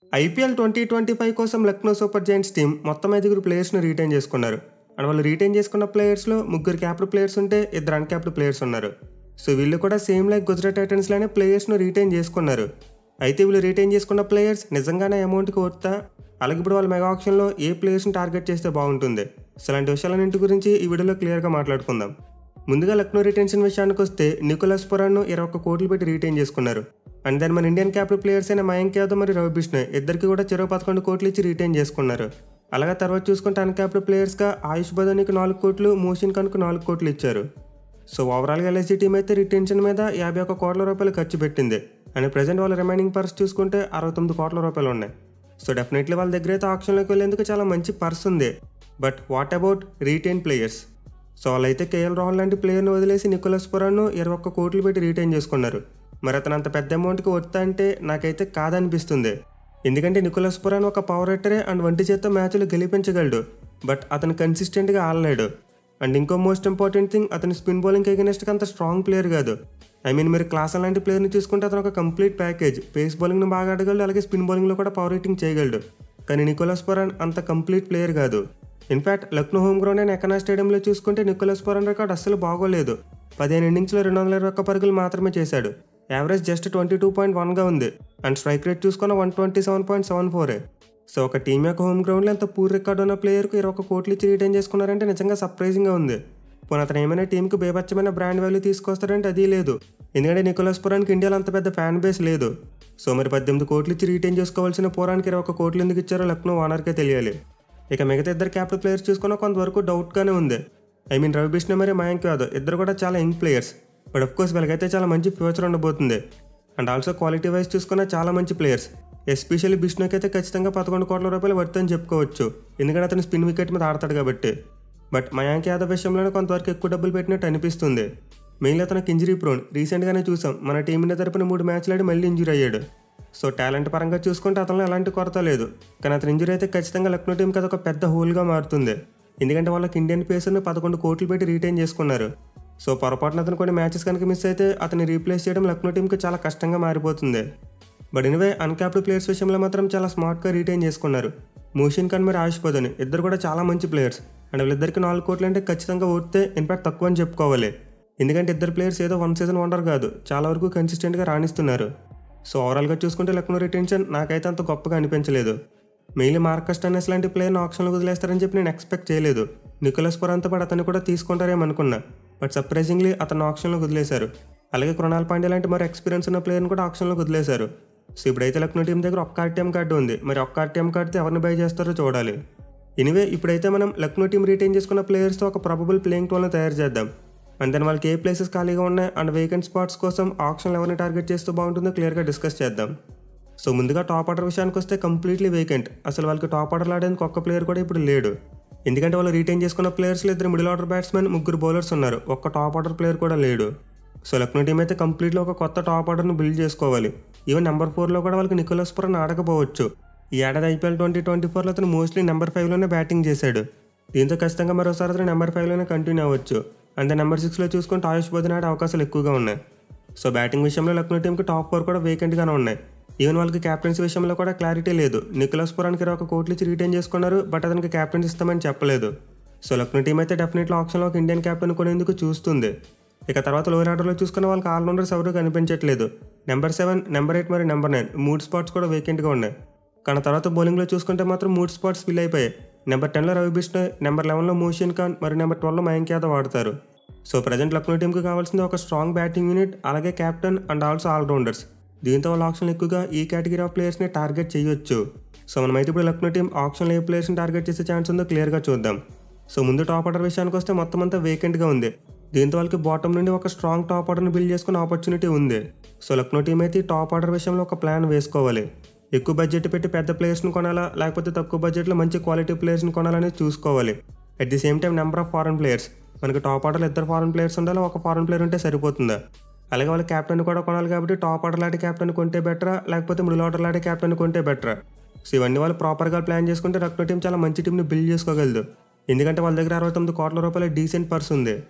IPL twenty twenty five కోసం Lucknow super Giants team మొత్తం ఐదుగురు ప్లేయర్స్ను రీటైన్ చేసుకున్నారు అండ్ వాళ్ళు రీటైన్ చేసుకున్న ప్లేయర్స్లో ముగ్గురు క్యాప్డ్ ప్లేయర్స్ ఉంటే ఇద్దరు అన్క్యాప్డ్ ప్లేయర్స్ ఉన్నారు సో వీళ్ళు కూడా సేమ్ లైక్ గుజరాత్ టైటన్స్ లానే ప్లేయర్స్ను రీటైన్ చేసుకున్నారు అయితే వీళ్ళు రీటైన్ చేసుకున్న ప్లేయర్స్ నిజంగానే అమౌంట్కి వస్తా అలాగే ఇప్పుడు వాళ్ళ మెగా ఆప్షన్లో ఏ ప్లేయర్స్ని టార్గెట్ చేస్తే బాగుంటుంది సో అలాంటి విషయాలన్నింటి గురించి ఈ వీడియోలో క్లియర్గా మాట్లాడుకుందాం ముందుగా లక్నో రిటెన్షన్ విషయానికి వస్తే నికోలస్ పురాన్ను ఇరవై ఒక్క కోట్లు పెట్టి రిటైన్ చేసుకున్నారు అండ్ దాని మన ఇండియన్ క్యాపిటల్ ప్లేయర్స్ అయిన మయాంక్ యాదవ్ మరియు రవి బిష్ణోయ్ ఇద్దరికి కూడా చెరో పదకొండు కోట్లు ఇచ్చి రిటైన్ చేసుకున్నారు అలాగే తర్వాత చూసుకుంటే అన్క్యాపిటల్ ప్లేయర్స్గా ఆయుష్ బదోనికి నాలుగు కోట్లు మోషన్ ఖాన్కు నాలుగు కోట్లు ఇచ్చారు సో ఓవరాల్గా ఎల్ఐసి టీం అయితే రిటెన్షన్ మీద యాభై ఒక్క కోట్ల రూపాయలు ఖర్చు పెట్టింది అండ్ ప్రజెంట్ వాళ్ళ రిమైనింగ్ పర్స్ చూసుకుంటే అరవై తొమ్మిది కోట్ల రూపాయలు ఉన్నాయి సో డెఫినెట్లీ వాళ్ళ దగ్గర అయితే ఆప్షన్లోకి వెళ్ళేందుకు చాలా మంచి పర్స్ ఉంది but what about retain players so వాళ్ళైతే కేఎల్ రాహుల్ లాంటి ప్లేయర్ని వదిలేసి నికోలస్ పురాన్ను ఇరవై ఒక్క కోట్లు పెట్టి రీటైన్ చేసుకున్నారు మరి అతను అంత పెద్ద అమౌంట్కి వస్తా అంటే నాకైతే కాదనిపిస్తుంది ఎందుకంటే నికోలస్ పురాన్ ఒక పవర్ హిట్టరే అండ్ వంటి చేత మ్యాచ్లు గెలిపించగలడు బట్ అతను కన్సిస్టెంట్గా ఆడలేడు అండ్ ఇంకో మోస్ట్ ఇంపార్టెంట్ థింగ్ అతని స్పిన్ బౌలింగ్ ఎగనెస్ట్కి అంత స్ట్రాంగ్ ప్లేయర్ కాదు ఐ మీన్ మీరు క్లాస్ అలాంటి ప్లేయర్ని చూసుకుంటే అతను ఒక కంప్లీట్ ప్యాకేజ్ పేస్ బౌలింగ్ను బాగా ఆడగలడు అలాగే స్పిన్ బౌలింగ్లో కూడా పవర్ హిట్టింగ్ చేయగలడు కానీ నికోలస్ పురాన్ అంత కంప్లీట్ ప్లేయర్ కాదు ఇన్ఫాక్ట్ లక్నో హోమ్ గ్రౌండ్ అయిన ఎకనా స్టేడియంలో చూసుకుంటే నికోలస్ పురాన్ రికార్డ్ అస్సలు బాగోలేదు పదిహేను ఇన్నింగ్స్లో రెండు వందల ఇరవై ఒక్క పరుగులు మాత్రమే చేశాడు average just twenty two point వన్గా ఉంది అండ్ స్ట్రైక్ రేట్ చూసుకున్న one twenty seven point seven ఫోరే సో ఒక టీం యొక్క హోమ్ గ్రౌండ్లో ఎంత పూర్ రికార్డ్ ఉన్న ప్లేయర్కి ఇరవై ఒక కోట్లు ఇచ్చి రిటైన్ చేసుకున్నారంటే నిజంగా సర్ప్రైజింగ్గా ఉంది పోనీ అతను ఏమైనా టీంకి బేబచ్చమైన బ్రాండ్ వాల్యూ తీసుకొస్తారంటే అది లేదు ఎందుకంటే నికోలస్ పురానికి ఇండియాలో అంత పెద్ద ఫ్యాన్ బేస్ లేదు సో మరి పద్దెనిమిది కోట్లు ఇచ్చి రిటైన్ చేసుకోవాల్సిన పురానికి ఇరవై ఒక కోట్లు ఎందుకు ఇచ్చారో లక్నో ఓనర్కే తెలియాలి ఇక మిగతా ఇద్దరు క్యాపిటల్ ప్లేయర్స్ చూసుకున్న కొంతవరకు డౌట్గానే ఉంది ఐ మీన్ రవి బిష్ణు మరి మయాంక్ యాదవ్ ఇద్దరు కూడా చాలా young players but of course వీళ్ళకైతే చాలా మంచి ఫ్యూచర్ ఉండబోతుంది అండ్ ఆల్సో క్వాలిటీ వైజ్ చూసుకున్న చాలా మంచి ప్లేయర్స్ ఎస్పెషల్లీ బిష్ణుకి అయితే ఖచ్చితంగా పదకొండు కోట్ల రూపాయలు వర్తని చెప్పుకోవచ్చు ఎందుకంటే అతను స్పిన్ వికెట్ మీద ఆడతాడు కాబట్టి బట్ మయాంక్ యాదవ్ విషయంలోనే కొంతవరకు ఎక్కువ డబ్బులు పెట్టినట్టు అనిపిస్తుంది మెయిన్లీ అతనికి ఇంజరీ ప్రోన్ రీసెంట్గానే చూసాం మన టీం ఇండియా తరపున మూడు మ్యాచ్లు ఆడి మళ్ళీ ఇంజరీ అయ్యాడు సో టాలెంట్ పరంగా చూసుకుంటే అతనిలో ఎలాంటి కొరత లేదు కానీ అతని ఇంజరీ అయితే ఖచ్చితంగా లక్నో టీంకి అదొక పెద్ద హోల్గా మారుతుంది ఎందుకంటే వాళ్ళకి ఇండియన్ పేసర్ని పదకొండు కోట్లు పెట్టి రీటైన్ చేసుకున్నారు సో పొరపాటున అతను కొన్ని మ్యాచెస్ కనుక మిస్ అయితే అతన్ని రీప్లేస్ చేయడం లక్నో టీంకి చాలా కష్టంగా మారిపోతుంది బట్ ఎనివే అన్క్యాప్డ్ ప్లేయర్స్ విషయంలో మాత్రం చాలా స్మార్ట్గా రీటైన్ చేసుకున్నారు మోషన్ ఖాన్ మరి ఆయుష్ పదని ఇద్దరు కూడా చాలా మంచి ప్లేయర్స్ అండ్ వీళ్ళిద్దరికి నాలుగు కోట్లు అంటే ఖచ్చితంగా ఓడితే ఇన్ఫాక్ట్ తక్కువ అని చెప్పుకోవాలి ఎందుకంటే ఇద్దరు ప్లేయర్స్ ఏదో వన్ సీజన్ వండర్ కాదు చాలా వరకు కన్సిస్టెంట్గా రాణిస్తున్నారు సో ఓవరాల్గా చూసుకుంటే లక్నో రిటెన్షన్ నాకైతే అంత గొప్పగా అనిపించలేదు మెయిన్లీ మార్కస్ టన్నెస్ లాంటి ప్లేయర్ని ఆప్షన్లో వదిలేస్తారని చెప్పి నేను ఎక్స్పెక్ట్ చేయలేదు నికోలస్ పురాన్తో పాటు అతన్ని కూడా తీసుకుంటారేమో అనుకున్నా బట్ సర్ప్రైజింగ్లీ అతను ఆప్షన్లో వదిలేశారు అలాగే కృణాల్ పాండ్యా లాంటి మరి ఎక్స్పీరియన్స్ ఉన్న ప్లేయర్ని కూడా ఆప్షన్లో వదిలేశారు సో ఇప్పుడైతే లక్నో టీం దగ్గర ఒక్క ఆర్టీఎం కార్డు ఉంది మరి ఒక్క ఆర్టీఎం కార్డుతో ఎవరిని బై చేస్తారో చూడాలి ఎనివే ఇప్పుడైతే మనం లక్నో టీం రిటైన్ చేసుకున్న ప్లేయర్స్తో ఒక ప్రాబబుల్ ప్లేయింగ్ టోల్ని తయారు చేద్దాం అండ్ దెన్ వాళ్ళకి ఏ ప్లేసెస్ ఖాళీగా ఉన్నాయి అండ్ వేకెంట్ స్పాట్స్ కోసం ఆప్షన్ ఎవరిని టార్గెట్ చేస్తూ బాగుంటుందో క్లియర్గా డిస్కస్ చేద్దాం సో ముందుగా టాప్ ఆర్డర్ విషయానికి వస్తే కంప్లీట్లీ వేకెంట్ అసలు వాళ్ళకి టాప్ ఆర్డర్ ఆడడానికి ఒక్క ప్లేయర్ కూడా ఇప్పుడు లేడు ఎందుకంటే వాళ్ళు రిటైన్ చేసుకున్న ప్లేయర్స్లో ఇద్దరు మిడిల్ ఆర్డర్ బ్యాట్స్మెన్ ముగ్గురు బౌలర్స్ ఉన్నారు ఒక్క టాప్ ఆర్డర్ ప్లేయర్ కూడా లేడు సో లక్నో టీం అయితే కంప్లీట్లీ ఒక కొత్త టాప్ ఆర్డర్ను బిల్డ్ చేసుకోవాలి ఈవెన్ నెంబర్ ఫోర్లో కూడా వాళ్ళకి నికోలస్ పురన్ ఆడకపోవచ్చు ఈ ఏడాది ఐపీఎల్ ట్వంటీ ట్వంటీ ఫోర్లో అతను మోస్ట్లీ నెంబర్ ఫైవ్లోనే బ్యాటింగ్ చేశాడు దీంతో ఖచ్చితంగా మరోసారి అతను నెంబర్ ఫైవ్లోనే కంటిన్యూ అవ్వచ్చు అండ్ నెంబర్ సిక్స్లో చూసుకుంటే ఆయుష్ బోధన ఆడే అవకాశాలు ఎక్కువగా ఉన్నాయి సో బ్యాటింగ్ విషయంలో లక్నో టీంకి టాప్ ఫోర్ కూడా వేకెంట్గానే ఉన్నాయి ఈవెన్ వాళ్ళకి క్యాప్టెన్సీ విషయంలో కూడా క్లారిటీ లేదు నికోలస్ పురానికి ఒక కోట్లు ఇచ్చి రిటైన్ చేసుకున్నారు బట్ అతనికి క్యాప్టెన్స్ ఇస్తామని చెప్పలేదు సో లక్నో టీం అయితే డెఫినెట్లీ ఆప్షన్లో ఒక ఇండియన్ క్యాప్టెన్ కొనేందుకు చూస్తుంది ఇక తర్వాత లోయర్ ఆర్డర్లో చూసుకున్న వాళ్ళకి ఆల్రౌండర్స్ ఎవరు కనిపించట్లేదు నెంబర్ సెవెన్ నెంబర్ ఎయిట్ మరియు నెంబర్ నైన్ మూడు స్పాట్స్ కూడా వేకెంట్గా ఉన్నాయి కానీ తర్వాత బౌలింగ్లో చూసుకుంటే మాత్రం మూడు స్పాట్స్ ఫిల్ అయిపోయాయి నెంబర్ టెన్లో రవి బిష్ణోయ్ నెంబర్ లెవెన్లో మోషన్ ఖాన్ మరియు నెంబర్ ట్వెల్వ్లో మయాంక్ యాదవ్ ఆడతారు సో ప్రజెంట్ లక్నో టీంకి కావాల్సింది ఒక స్ట్రాంగ్ బ్యాటింగ్ యూనిట్ అలాగే కెప్టెన్ అండ్ ఆల్సో ఆల్రౌండర్స్ దీంతో వాళ్ళ ఆప్షన్ ఎక్కువగా ఈ కేటగిరీ ఆఫ్ ప్లేయర్స్ని టార్గెట్ చేయొచ్చు సో మనమైతే ఇప్పుడు లక్నో టీం ఆప్షన్లో ఏ ప్లేయర్స్ని టార్గెట్ చేసే ఛాన్స్ ఉందో క్లియర్గా చూద్దాం సో ముందు టాప్ ఆర్డర్ విషయానికి వస్తే మొత్తం అంతా వేకెంట్గా ఉంది దీంతో వాళ్ళకి బాటమ్ నుండి ఒక స్ట్రాంగ్ టాప్ ఆర్డర్ని బిల్డ్ చేసుకునే ఆపర్చునిటీ ఉంది సో లక్నో టీం అయితే ఈ టాప్ ఆర్డర్ విషయంలో ఒక ప్లాన్ వేసుకోవాలి ఎక్కువ బడ్జెట్ పెట్టి పెద్ద ప్లేయర్స్ని కొనాలా లేకపోతే తక్కువ బడ్జెట్లో మంచి క్వాలిటీ ప్లేయర్స్ని కొనాలని చూసుకోవాలి at the same time number of foreign players మనకి టాప్ ఆర్డర్లో ఇద్దరు ఫారెన్ ప్లేయర్స్ ఉండాలి ఒక ఫారెన్ ప్లేయర్ ఉంటే సరిపోతుందా అలాగే వాళ్ళ క్యాప్టెన్ కూడా కొనాలి కాబట్టి టాప్ ఆర్డర్ లాంటి క్యాప్టెన్ కొంటే బెటరా లేకపోతే మిడిల్ ఆర్డర్ లాంటి క్యాప్టెన్ కొంటే బెటరా సో ఇవన్నీ వాళ్ళు ప్రాపర్గా ప్లాన్ చేసుకుంటే లక్నో టీం చాలా మంచి టీంని బిల్డ్ చేసుకోగలదు ఎందుకంటే వాళ్ళ దగ్గర అరవై తొమ్మిది కోట్ల రూపాయల డీసెంట్ పర్స్ ఉంది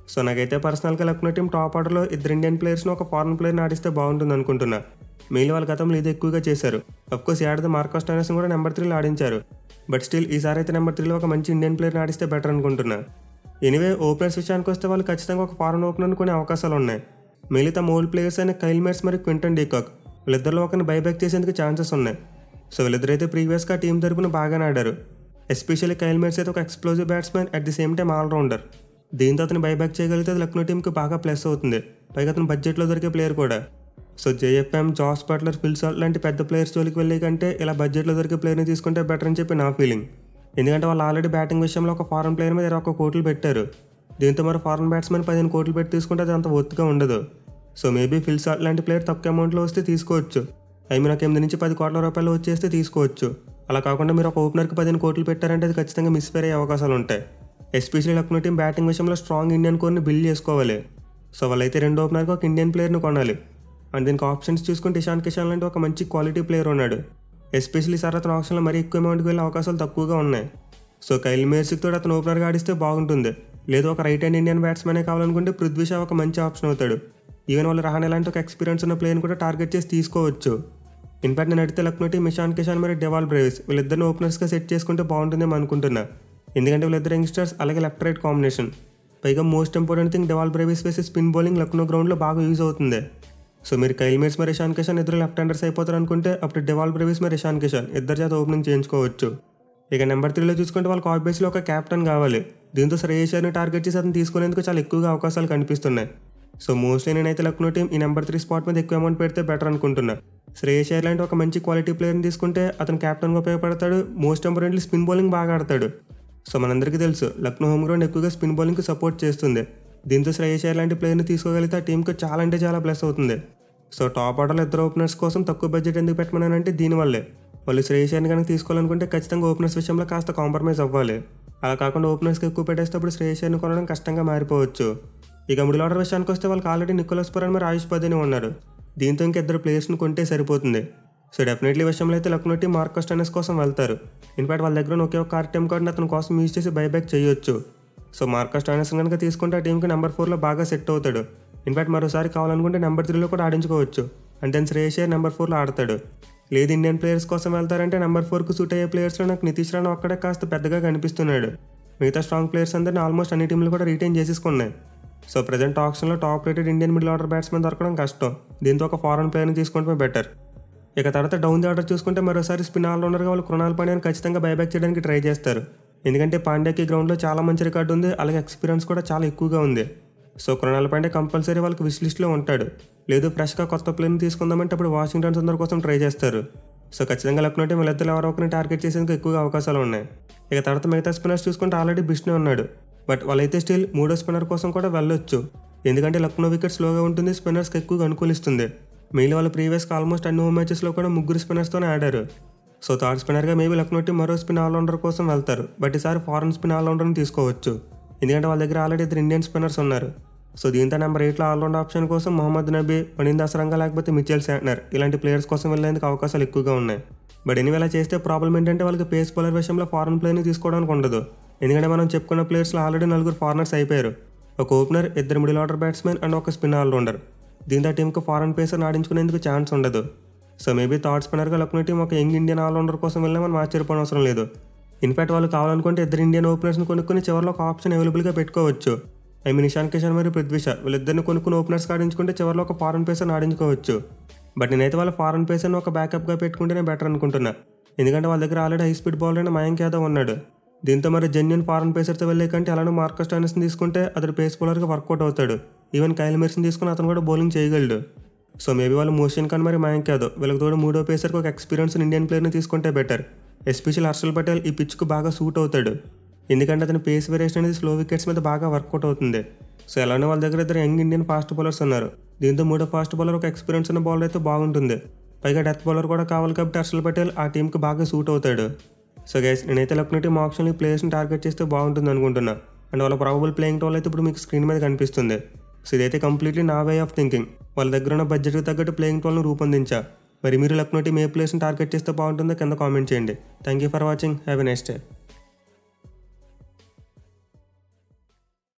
సో నాకైతే పర్సనల్గా లక్నో టీం టాప్ ఆర్డర్లో ఇద్దరు ఇండియన్ ప్లేయర్స్ని ఒక ఫారెన్ ప్లేయర్ని ఆడిస్తే బాగుంటుంది అనుకుంటున్నా మెయిల్ వాళ్ళ గతంలో ఇది ఎక్కువగా చేశారు కోర్స్ ఏడాది మార్కస్ టైనర్స్ కూడా నెంబర్ త్రీలో ఆడించారు బట్ స్టిల్ ఈసారి అయితే నెంబర్ త్రీలో ఒక మంచి ఇండియన్ ప్లేయర్ని ఆడిస్తే బెటర్ అనుకుంటున్నా ఎనివే ఓపెనర్స్ విషయానికి వస్తే వాళ్ళు ఖచ్చితంగా ఒక ఫారెన్ ఓపెనర్ కొనే అవకాశాలు ఉన్నాయి మిగతా ఓల్డ్ ప్లేయర్స్ అయిన కైల్ మెర్స్ మరియు క్వింటన్ డీకాక్ వీళ్ళిద్దరిలో ఒకరిని బైబ్యాక్ చేసేందుకు ఛాన్సెస్ ఉన్నాయి సో వీళ్ళిద్దరైతే ప్రీవియస్గా టీం తరపున బాగానే ఆడారు ఎస్పెషల్లీ కైల్ మెర్స్ అయితే ఒక explosive batsmen at the same time allrounder దీంతో అతను బైబ్యాక్ చేయగలిగితే అది లక్నో టీంకి బాగా ప్లస్ అవుతుంది పైగా అతను బడ్జెట్లో దొరికే ప్లేయర్ కూడా so JFM Jos Buttler Phil Salt లాంటి పెద్ద ప్లేయర్స్ జోలికి వెళ్ళే కంటే ఇలా బడ్జెట్లో దొరికే ప్లేయర్ని తీసుకుంటే బెటర్ అని చెప్పి నా ఫీలింగ్ ఎందుకంటే వాళ్ళు ఆల్రెడీ బ్యాటింగ్ విషయంలో ఒక ఫారెన్ ప్లేయర్ మీద ఇరవై ఒక్క కోట్లు పెట్టారు దీంతో మరి ఫారెన్ బ్యాట్స్మెన్ పదిహేను కోట్లు పెట్టి తీసుకుంటే అది అంత ఒత్తుగా ఉండదు సో మేబీ ఫిల్సాల్ లాంటి ప్లేయర్ తక్కువ అమౌంట్లో వస్తే తీసుకోవచ్చు ఐ మీన్ ఒక ఎనిమిది నుంచి పది కోట్ల రూపాయలు వచ్చేస్తే తీసుకోవచ్చు అలా కాకుండా మీరు ఒక ఓపెనర్కి పదిహేను కోట్లు పెట్టారంటే అది ఖచ్చితంగా మిస్ఫేర్ అయ్యే అవకాశాలు ఉంటాయి ఎస్పెషల్లీ లక్నో టీం బ్యాటింగ్ విషయంలో స్ట్రాంగ్ ఇండియన్ కోర్ని బిల్డ్ చేసుకోవాలి సో వాళ్ళైతే రెండు ఓపెనర్కి ఒక ఇండియన్ ప్లేయర్ని కొనాలి అండ్ దీనికి ఆప్షన్స్ చూసుకుంటే ఇషాన్ కిషాన్ లాంటి ఒక మంచి క్వాలిటీ ప్లేయర్ ఉన్నాడు ఎస్పెషల్లీ సార్ అతను ఆప్షన్లో మరీ ఎక్కువ అమౌంట్కి వెళ్ళే అవకాశాలు తక్కువగా ఉన్నాయి సో కైల్ మేర్సిక్ తోటి అతను ఓపెనర్గా ఆడిస్తే బాగుంటుంది లేదు ఒక రైట్ హ్యాండ్ ఇండియన్ బ్యాట్స్మెనే కావాలనుకుంటే పృథ్వీ షా ఒక మంచి ఆప్షన్ అవుతాడు ఈవెన్ వాళ్ళు రహానే లాంటి ఒక ఎక్స్పీరియన్స్ ఉన్న ప్లేయర్ని కూడా టార్గెట్ చేసి తీసుకోవచ్చు ఇన్ఫాక్ట్ నేను అడిగితే లక్నో టీం ఇషాన్ కిషాన్ మరియు డెవాల్ బ్రేవిస్ వీళ్ళిద్దరిని ఓపెనర్స్గా సెట్ చేసుకుంటే బాగుంటుందేమో అనుకుంటున్నా ఎందుకంటే వీళ్ళిద్దరు యంగ్స్టర్స్ అలాగే లెఫ్ట్ రైట్ కాంబినేషన్ పైగా most important thing Dewald Brevis వేసి స్పిన్ బౌలింగ్ లక్నో గ్రౌండ్లో బాగా యూజ్ అవుతుంది సో మీరు కైల్ మేట్స్ మరి ఇషాన్ కిషాన్ ఇద్దరు లెఫ్ట్ హ్యాండర్స్ అయిపోతారు అనుకుంటే అప్పుడు డెవాల్ బ్రేవిస్ మరి ఇషాన్ కిషాన్ ఇద్దరు చేత ఓపెనింగ్ చేయించుకోవచ్చు ఇక నెంబర్ త్రీలో చూసుకుంటే వాళ్ళకి ఆబ్వియస్లీ ఒక క్యాప్టెన్ కావాలి దీంతో శ్రేయస్ని టార్గెట్ చేసి అతను తీసుకునేందుకు చాలా ఎక్కువగా అవకాశాలు కనిపిస్తున్నాయి సో మోస్ట్లీ నేనైతే లక్నో టీం ఈ నెంబర్ త్రీ స్పాట్ మీద ఎక్కువ అమౌంట్ పెడితే బెటర్ అనుకుంటున్నా శ్రేయస్ అయ్యర్ లాంటి ఒక మంచి క్వాలిటీ ప్లేయర్ని తీసుకుంటే అతను క్యాప్టెన్గా ఉపయోగపడతాడు మోస్ట్ ఇంపార్టెంట్లీ స్పిన్ బౌలింగ్ బాగా ఆడతాడు సో మనందరికీ తెలుసు లక్నో హోమ్ గ్రౌండ్ ఎక్కువగా స్పిన్ బౌలింగ్కి సపోర్ట్ చేస్తుంది దీంతో శ్రేయస్ అయ్యర్ లాంటి ప్లేయర్ని తీసుకోగలిగితే ఆ టీంకి చాలా అంటే చాలా ప్లస్ అవుతుంది సో టాప్ ఆర్డర్లో ఇద్దరు ఓపెనర్స్ కోసం తక్కువ బడ్జెట్ ఎందుకు పెట్టమన్నానంటే దీనివల్లే వాళ్ళు శ్రేయస్ అయ్యర్ని కనుక తీసుకోవాలనుకుంటే ఖచ్చితంగా ఓపెనర్స్ విషయంలో కాస్త కాంప్రమైజ్ అవ్వాలి అలా కాకుండా ఓపెనర్స్కి ఎక్కువ పెట్టేటప్పుడు శ్రేయస్ అయ్యర్ని కొనడం కష్టంగా మారిపోవచ్చు ఇక మిడిల్ ఆర్డర్ విషయానికి వస్తే వాళ్ళకి ఆల్రెడీ నికోలస్ పురాన్ మరి ఆయుష్ పదని ఉన్నారు దీంతో ఇంకా ఇద్దరు ప్లేయర్స్ని కొంటే సరిపోతుంది సో డెఫినెట్లీ విషయంలో అయితే లక్నో టీం మార్కస్ టెన్నిస్ కోసం వెళ్తారు ఇన్ఫాక్ట్ వాళ్ళ దగ్గర ఉన్న ఒకే ఒక ఆర్టీఎం కార్డుని అతని కోసం యూజ్ చేసి బైబ్యాక్ చేయొచ్చు సో మార్కస్ టైనస్ కనుక తీసుకుంటే ఆ టీంకి నెంబర్ ఫోర్లో బాగా సెట్ అవుతాడు ఇన్ఫాక్ట్ మరోసారి కావాలనుకుంటే నెంబర్ త్రీలో కూడా ఆడించుకోవచ్చు అంటే శ్రేయస్ అయ్యర్ నెంబర్ ఫోర్లో ఆడతాడు లేదు ఇండియన్ ప్లేయర్స్ కోసం వెళ్తారంటే నెంబర్ ఫోర్కి సూట్ అయ్యే ప్లేయర్స్లో నాకు నితీష్ రాణా ఒక్కడే కాస్త పెద్దగా కనిపిస్తున్నాడు మిగతా స్ట్రాంగ్ ప్లేయర్స్ అందరినీ ఆల్మోస్ట్ అన్ని టీంలు కూడా రిటైన్ చేసేసుకున్నాయి సో ప్రజెంట్ ఆప్షన్లో top rated Indian middle order batsmen దొరకడం కష్టం దీంతో ఒక ఫారెన్ ప్లేయర్ని తీసుకుంటే బెటర్ ఇక తర్వాత డౌన్ ది ఆర్డర్ చూసుకుంటే మరోసారి స్పిన్ ఆల్రౌండర్గా వాళ్ళు కృణాల్ పాండ్యాని ఖచ్చితంగా బైబ్యాక్ చేయడానికి ట్రై చేస్తారు ఎందుకంటే పాండ్యాకి గ్రౌండ్లో చాలా మంచి రికార్డు ఉంది అలాగే ఎక్స్పీరియన్స్ కూడా చాలా ఎక్కువగా ఉంది సో కృణాల్ పాండ్యా కంపల్సరీ వాళ్ళకి విష్ లిస్ట్లో ఉంటాడు లేదు ఫ్రెష్గా కొత్త ప్లేయర్ని తీసుకుందామంటే అప్పుడు వాషింగ్టన్ సుందర్ కోసం ట్రై చేస్తారు సో ఖచ్చితంగా లక్నో టీం వీళ్ళిద్దరు ఎవరో ఒకరిని టార్గెట్ చేసేందుకు ఎక్కువగా అవకాశాలు ఉన్నాయి ఇక తర్వాత మిగతా స్పిన్నర్స్ చూసుకుంటే ఆల్రెడీ బిష్నే ఉన్నాడు బట్ వాళ్ళైతే స్టిల్ మూడో స్పిన్నర్ కోసం కూడా వెళ్ళొచ్చు ఎందుకంటే లక్నో వికెట్ స్లోగా ఉంటుంది స్పిన్నర్స్కి ఎక్కువగా అనుకూలిస్తుంది మిగిలిన వాళ్ళు ప్రీవియస్గా ఆల్మోస్ట్ అన్ని హోమ్ మ్యాచెస్లో కూడా ముగ్గురు స్పిన్నర్స్తోనే ఆడారు సో థర్డ్ స్పిన్నర్గా మేబీ లక్నో టీం మరో స్పిన్ ఆల్రౌండర్ కోసం వెళ్తారు బట్ ఈసారి ఫారెన్ స్పిన్ ఆల్రౌండర్ని తీసుకోవచ్చు ఎందుకంటే వాళ్ళ దగ్గర ఆల్రెడీ ఇద్దరు ఇండియన్ స్పిన్నర్స్ ఉన్నారు సో దీంతో నెంబర్ ఎయిట్లో ఆల్రౌండ్ ఆప్షన్ కోసం మొహమ్మద్ నబీ వనింద్ అసరంగా లేకపోతే మిచెల్ శాంట్నర్ ఇలాంటి ప్లేయర్స్ కోసం వెళ్ళేందుకు అవకాశాలు ఎక్కువగా ఉన్నాయి బట్ ఎనివే ఇలా చేస్తే ప్రాబ్లం ఏంటంటే వాళ్ళకి పేస్ బౌలర్ విషయంలో ఫారెన్ ప్లేయర్ని తీసుకోవడానికి ఉండదు ఎందుకంటే మనం చెప్పుకున్న ప్లేయర్స్లో ఆల్రెడీ నలుగురు ఫారినర్స్ అయిపోయారు ఒక ఓపెనర్ ఇద్దరు మిడిల్ ఆర్డర్ బ్యాట్స్మెన్ అండ్ ఒక స్పిన్ ఆల్రౌండర్ దీంతో ఆ టీంకి ఫారెన్ పేసర్ ఆడించుకునేందుకు ఛాన్స్ ఉండదు సో మేబీ థర్డ్ స్పిన్నర్గా లక్నో టీం ఒక యంగ్ ఇండియన్ ఆల్రౌండర్ కోసం వెళ్ళినా మనం ఆశ్చర్యపోవడం అవసరం లేదు ఇన్ఫాక్ట్ వాళ్ళు కావాలనుకుంటే ఇద్దరు ఇండియన్ ఓపెనర్స్ని కొనుక్కొని చివరిలో ఒక ఆప్షన్ అవైలబుల్గా పెట్టుకోవచ్చు ఐ మీన్ ఇషాన్ కిషన్ మరియు పృథ్వీ షా వీళ్ళిద్దరిని కొనుక్కుని ఓపెనర్స్ ఆడించుకుంటే చివరిలో ఒక ఫారెన్ పేసర్ని ఆడించుకోవచ్చు బట్ నేనైతే వాళ్ళ ఫారెన్ పేసర్ని ఒక బ్యాకప్గా పెట్టుకుంటేనే బెటర్ అనుకుంటున్నా ఎందుకంటే వాళ్ళ దగ్గర ఆల్రెడీ హై స్పీడ్ బౌలర్ అయిన మయాంక్ యాదవ్ ఉన్నాడు దీంతో మరి జెన్యున్ ఫారెన్ పేసర్తో వెళ్ళే కంటే అలానే మార్కస్ టైనస్ని తీసుకుంటే అతడు పేస్ బౌలర్గా వర్కౌట్ అవుతాడు ఈవెన్ కైల్ మెర్స్ని తీసుకుని అతను కూడా బౌలింగ్ చేయగలడు సో మేబీ వాళ్ళు మోషన్ ఖాన్ మరి మయాంక్ యాదవ్ వీళ్ళకి తోడు మూడో పేసర్కి ఒక ఎక్స్పీరియన్స్ ఇండియన్ ప్లేయర్ని తీసుకుంటే బెటర్ ఎస్పెషల్ హర్షల్ పటేల్ ఈ పిచ్కు బాగా సూట్ అవుతాడు ఎందుకంటే అతని పేస్ వేరియేషన్ అనేది స్లో వికెట్స్ మీద బాగా వర్కౌట్ అవుతుంది సో ఎలానే వాళ్ళ దగ్గర ఇద్దరు యంగ్ ఇండియన్ ఫాస్ట్ బౌలర్స్ ఉన్నారు దీంతో మూడో ఫాస్ట్ బౌలర్ ఒక ఎక్స్పీరియన్స్ ఉన్న బౌలర్ అయితే బాగుంటుంది పైగా డెత్ బౌలర్ కూడా కావాలి కాబట్టి హర్షల్ పటేల్ ఆ టీంకి బాగా సూట్ అవుతాడు సో గైస్ నేనైతే లక్నో టీం ఆప్షన్ ఈ ప్లేయర్స్ని టార్గెట్ చేస్తే బాగుంటుంది అనుకుంటున్నా అండ్ వాళ్ళ ప్రాబబుల్ ప్లేయింగ్ టోల్ అయితే ఇప్పుడు మీకు స్క్రీన్ మీద కనిపిస్తుంది సో ఇదైతే కంప్లీట్లీ నా వే ఆఫ్ థింకింగ్ వాళ్ళ దగ్గర ఉన్న బడ్జెట్కి తగ్గట్టు ప్లేయింగ్ టోల్ను రూపొందించా మరి మీరు లక్నో టీం ఏ ప్లేస్ని టార్గెట్ చేస్తే బాగుంటుందో కింద కామెంట్ చేయండి thank you for watching have a next day